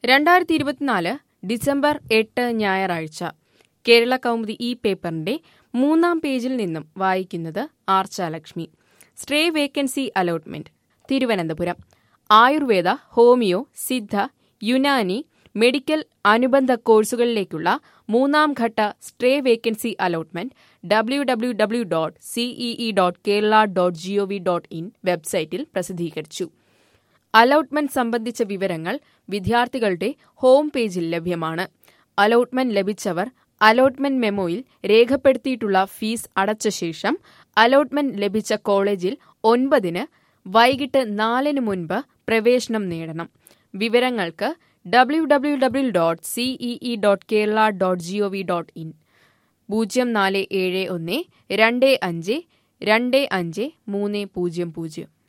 രണ്ടായിരത്തി ഇരുപത്തിനാല് ഡിസംബർ എട്ട് ഞായറാഴ്ച കേരള കൗമുദി ഈ പേപ്പറിന്റെ മൂന്നാം പേജിൽ നിന്നും വായിക്കുന്നത് Archalakshmi stray vacancy allotment Thiruvananthapuram Ayurveda homoeo Siddha Unani medical അനുബന്ധ കോഴ്സുകളിലേക്കുള്ള മൂന്നാം ഘട്ട stray vacancy allotment W W W dot CEE dot Kerala dot GOV dot in വെബ്സൈറ്റിൽ പ്രസിദ്ധീകരിച്ചു അലോട്ട്മെന്റ് സംബന്ധിച്ച വിവരങ്ങൾ വിദ്യാർത്ഥികളുടെ ഹോം പേജിൽ ലഭ്യമാണ് അലോട്ട്മെന്റ് ലഭിച്ചവർ അലോട്ട്മെന്റ് മെമ്മോയിൽ രേഖപ്പെടുത്തിയിട്ടുള്ള ഫീസ് അടച്ച ശേഷം അലോട്ട്മെന്റ് ലഭിച്ച കോളേജിൽ ഒൻപതിന് വൈകിട്ട് നാലിന് മുൻപ് പ്രവേശനം നേടണം വിവരങ്ങൾക്ക് W W W dot CEE dot Kerala dot GOV dot in പൂജ്യം നാല് ഏഴ് ഒന്ന് രണ്ട് അഞ്ച് രണ്ട് അഞ്ച് മൂന്ന് പൂജ്യം പൂജ്യം